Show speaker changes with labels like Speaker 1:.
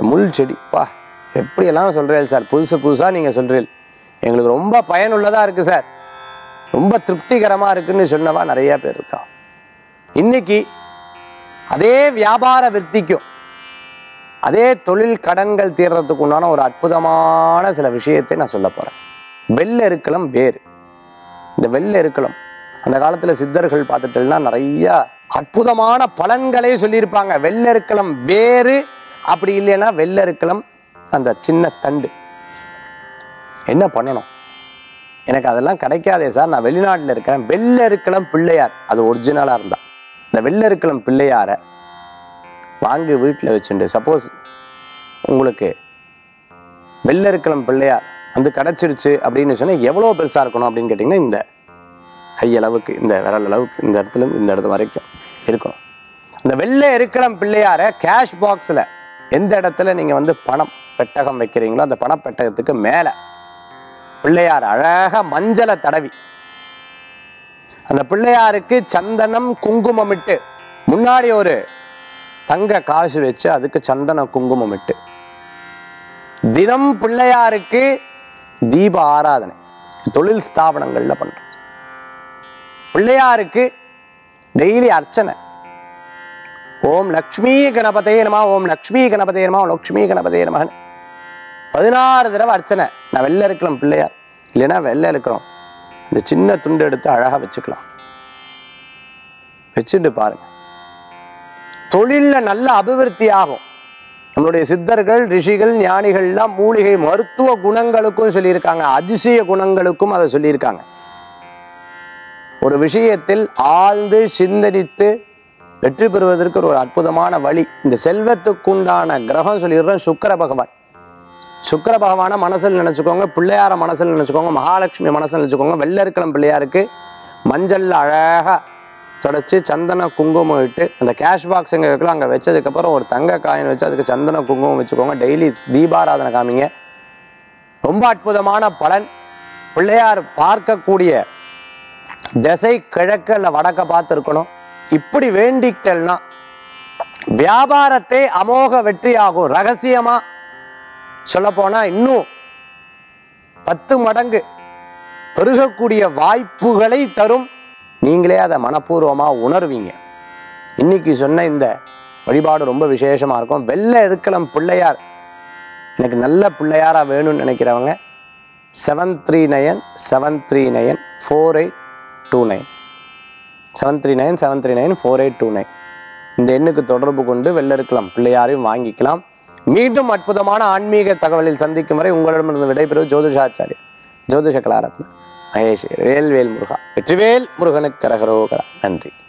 Speaker 1: முள் செடி பா எப்படியெல்லாம் சொல்கிறேன் சார் புதுசு புதுசாக நீங்கள் சொல்கிறீர்கள் எங்களுக்கு ரொம்ப பயனுள்ளதாக இருக்குது சார் ரொம்ப திருப்திகரமாக இருக்குன்னு சொன்னவா நிறைய பேர் இருக்கா இன்னைக்கு அதே வியாபார விற்த்திக்கும் அதே தொழில் கடன்கள் தீர்றதுக்கு உண்டான ஒரு அற்புதமான சில விஷயத்தை நான் சொல்ல போகிறேன் வெள்ளை இருக்கலாம் வேறு இந்த வெள்ளை இருக்கலாம் அந்த காலத்தில் சித்தர்கள் பார்த்துட்டோம்னா நிறைய அற்புதமான பலன்களே சொல்லியிருப்பாங்க வெள்ளை இருக்கலாம் வேறு அப்படி இல்லைன்னா வெள்ளை இருக்கலாம் அந்த சின்ன தண்டு என்ன பண்ணணும் எனக்கு அதெல்லாம் கிடைக்காதே சார் நான் வெளிநாட்டில் இருக்கிறேன் வெள்ளை இருக்கலாம் பிள்ளையார் அது ஒரிஜினலாக இருந்தா இந்த வெள்ளை இருக்கலாம் பிள்ளையாரை வாங்கி வீட்டில் வச்சுண்டு சப்போஸ் உங்களுக்கு வெள்ளை இருக்கலாம் பிள்ளையார் வந்து கிடச்சிருச்சு அப்படின்னு சொன்னால் எவ்வளோ பெருசாக இருக்கணும் அப்படின்னு கேட்டிங்கன்னா இந்த கையளவுக்கு இந்த விரல் அளவுக்கு இந்த இடத்துல இருந்து இந்த இடத்து வரைக்கும் இருக்கணும் இந்த வெள்ளை இருக்கலாம் பிள்ளையாரை கேஷ் பாக்ஸில் எந்த இடத்துல நீங்கள் வந்து பணம் பெட்டகம் வைக்கிறீங்களோ அந்த பணப்பெட்டகத்துக்கு மேலே பிள்ளையார் அழகா மஞ்சளை தடவி அந்த பிள்ளையாருக்கு சந்தனம் குங்குமம் இட்டு முன்னாடி ஒரு தங்க காசு வச்சு அதுக்கு சந்தனம் குங்குமம் இட்டு தினம் பிள்ளையாருக்கு தீப ஆராதனை தொழில் ஸ்தாபனங்கள்ல பண்றோம் பிள்ளையாருக்கு டெய்லி அர்ச்சனை ஓம் லக்ஷ்மி கணபதே நம ஓம் லக்ஷ்மி கணபதே நம ஓம் லக்ஷ்மி கணபதே நமகன் பதினாறு தடவை அர்ச்சனை நான் வெளில இருக்கலாம் பிள்ளையார் இல்லைன்னா வெளில இருக்கிறோம் இந்த சின்ன துண்டு எடுத்து அழகா வச்சுக்கலாம் வச்சுட்டு பாருங்க தொழில்ல நல்ல அபிவிருத்தி ஆகும் நம்மளுடைய சித்தர்கள் ரிஷிகள் ஞானிகள்லாம் மூலிகை மருத்துவ குணங்களுக்கும் சொல்லியிருக்காங்க அதிசய குணங்களுக்கும் அதை சொல்லியிருக்காங்க ஒரு விஷயத்தில் ஆழ்ந்து சிந்தரித்து வெற்றி பெறுவதற்கு ஒரு அற்புதமான வழி இந்த செல்வத்துக்குண்டான கிரகம் சொல்லிடுறேன் சுக்கிர பகவான் சுக்கிர பகவானை மனசில் நினச்சிக்கோங்க பிள்ளையார மனசில் நினச்சிக்கோங்க மகாலட்சுமி மனசில் நினச்சிக்கோங்க வெள்ளை இருக்கலாம் பிள்ளையாருக்கு மஞ்சள் அழகாக தொடச்சி சந்தன குங்குமம் இட்டு அந்த கேஷ் பாக்ஸ் எங்கே வைக்கலாம் அங்கே வச்சதுக்கப்புறம் ஒரு தங்க காயின் வச்சு அதுக்கு சந்தன குங்குமம் வச்சுக்கோங்க டெய்லி தீபாராதனை காமிங்க ரொம்ப அற்புதமான பலன் பிள்ளையார் பார்க்கக்கூடிய திசை கிழக்கு அல்ல வடக்க பார்த்து இருக்கணும் இப்படி வேண்டிக்கல்னா வியாபாரத்தை அமோக வெற்றியாகும் ரகசியமா சொல்ல போனா இன்னும் பத்து மடங்கு பெருகக்கூடிய வாய்ப்புகளை தரும் நீங்களே அதை மனப்பூர்வமா உணர்வீங்க இன்னைக்கு சொன்ன இந்த வழிபாடு ரொம்ப விசேஷமா இருக்கும் வெள்ளை இருக்கலாம் பிள்ளையார் எனக்கு நல்ல பிள்ளையாரா வேணும்னு நினைக்கிறவங்க seven three nine seven three nine four eight two nine seven three nine seven three nine four eight two nine இந்த எண்ணுக்கு தொடர்பு கொண்டு வெளில இருக்கலாம் பிள்ளையாரையும் வாங்கிக்கலாம் மீண்டும் அற்புதமான ஆன்மீக தகவலில் சந்திக்கும் வரை உங்களிடமிருந்து விடைபெறுவது ஜோதிஷாச்சாரியர் ஜோதிஷ கலாரத்ன மகேஷ் வேல்வேல் முருகா வெற்றிவேல் முருகனுக்கு கரகரோகரா நன்றி